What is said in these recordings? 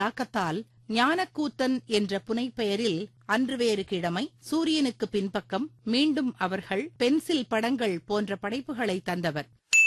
தாக்கத்தால் ஞானக்கூத்தன் என்ற புனைப்பெயரில் அன்று வேறு கிழமை சூரியனுக்கு பின்பக்கம் மீண்டும் அவர்கள் பென்சில் படங்கள் போன்ற படைப்புகளை தந்தவர்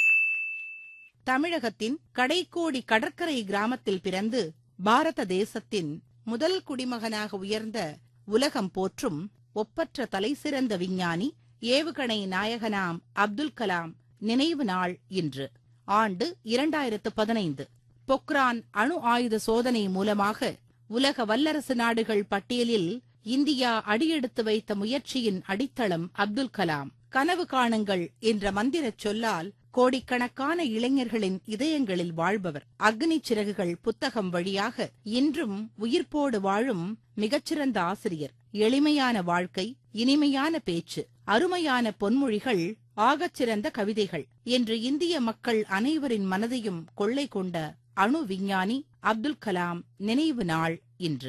தமிழகத்தின் கடைக்கோடி கடற்கரை கிராமத்தில் பிறந்து பாரத தேசத்தின் முதல் குடிமகனாக உயர்ந்த உலகம் போற்றும் ஒப்பற்ற தலைசிறந்த விஞ்ஞானி ஏவுகணை நாயகனாம் அப்துல் கலாம் நினைவு நாள் இன்று ஆண்டு இரண்டாயிரத்து பதினைந்து பொக்ரான் அணு ஆயுத சோதனை மூலமாக உலக வல்லரசு நாடுகள் பட்டியலில் இந்தியா அடியெடுத்து வைத்த முயற்சியின் அடித்தளம் அப்துல் கலாம் கனவு காணுங்கள் என்ற மந்திரச் சொல்லால் கோடிக்கணக்கான இளைஞர்களின் இதயங்களில் வாழ்பவர் அக்னி சிறகுகள் புத்தகம் வழியாக இன்றும் உயிர்ப்போடு வாழும் மிகச்சிறந்த ஆசிரியர் எளிமையான வாழ்க்கை இனிமையான பேச்சு அருமையான பொன்மொழிகள் ஆகச்சிறந்த கவிதைகள் என்று இந்திய மக்கள் அனைவரின் மனதையும் கொள்ளை கொண்ட அணு விஞ்ஞானி அப்துல் கலாம் நினைவு நாள் இன்று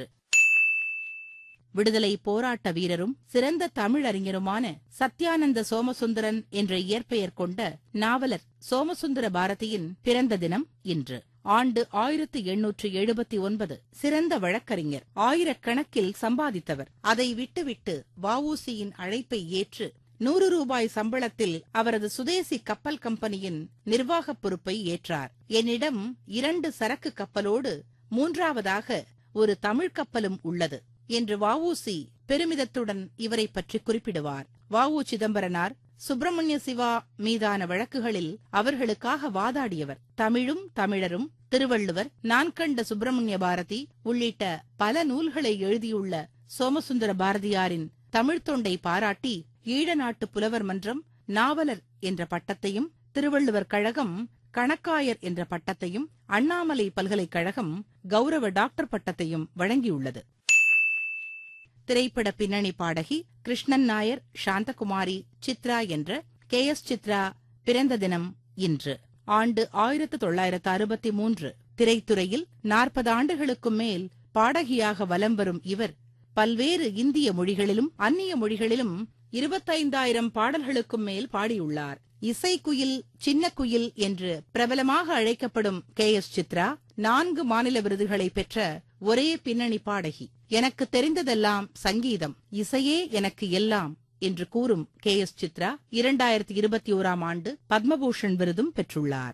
விடுதலை போராட்ட வீரரும் சிறந்த தமிழறிஞருமான சத்யானந்த சோமசுந்தரன் என்ற இயற்பெயர் கொண்ட நாவலர் சோமசுந்தர பாரதியின் பிறந்த தினம் இன்று ஆண்டு ஆயிரத்தி எண்ணூற்று எழுபத்தி ஒன்பது சிறந்த வழக்கறிஞர் ஆயிரக்கணக்கில் சம்பாதித்தவர் அதை விட்டுவிட்டு வஉசியின் அழைப்பை ஏற்று நூறு ரூபாய் சம்பளத்தில் அவரது சுதேசி கப்பல் கம்பெனியின் நிர்வாகப் பொறுப்பை ஏற்றார் என்னிடம் இரண்டு சரக்கு கப்பலோடு மூன்றாவதாக ஒரு தமிழ் கப்பலும் உள்ளது என்று வஉசி பெருமிதத்துடன் இவரை பற்றி குறிப்பிடுவார் வஉ சிதம்பரனார் சுப்பிரமணிய சிவா மீதான வழக்குகளில் அவர்களுக்காக வாதாடியவர் தமிழும் தமிழரும் திருவள்ளுவர் நான் கண்ட சுப்பிரமணிய பாரதி உள்ளிட்ட பல நூல்களை எழுதியுள்ள சோமசுந்தர பாரதியாரின் தமிழ்த் தொண்டை பாராட்டி ஈழ நாட்டு புலவர் மன்றம் நாவலர் என்ற பட்டத்தையும் திருவள்ளுவர் கழகம் கணக்காயர் என்ற பட்டத்தையும் அண்ணாமலை பல்கலைக்கழகம் கௌரவ டாக்டர் பட்டத்தையும் வழங்கியுள்ளது திரைப்பட பின்னணி பாடகி கிருஷ்ணன் நாயர் சாந்தகுமாரி சித்ரா என்ற கே எஸ் சித்ரா பிறந்த தினம் இன்று ஆண்டு ஆயிரத்து தொள்ளாயிரத்து அறுபத்தி மூன்று திரைத்துறையில் நாற்பது ஆண்டுகளுக்கும் மேல் பாடகியாக வலம் வரும் இவர் பல்வேறு இந்திய மொழிகளிலும் அந்நிய மொழிகளிலும் இருபத்தைந்தாயிரம் பாடல்களுக்கும் மேல் பாடியுள்ளார் இசைக்குயில் சின்ன குயில் என்று பிரபலமாக அழைக்கப்படும் கே எஸ் சித்ரா நான்கு மாநில விருதுகளை பெற்ற ஒரே பின்னணி பாடகி எனக்கு தெரிந்ததெல்லாம் சங்கீதம் இசையே எனக்கு எல்லாம் என்று கூறும் கே எஸ் சித்ரா இரண்டாயிரத்தி இருபத்தி ஓராம் ஆண்டு பத்மபூஷன் விருதும் பெற்றுள்ளார்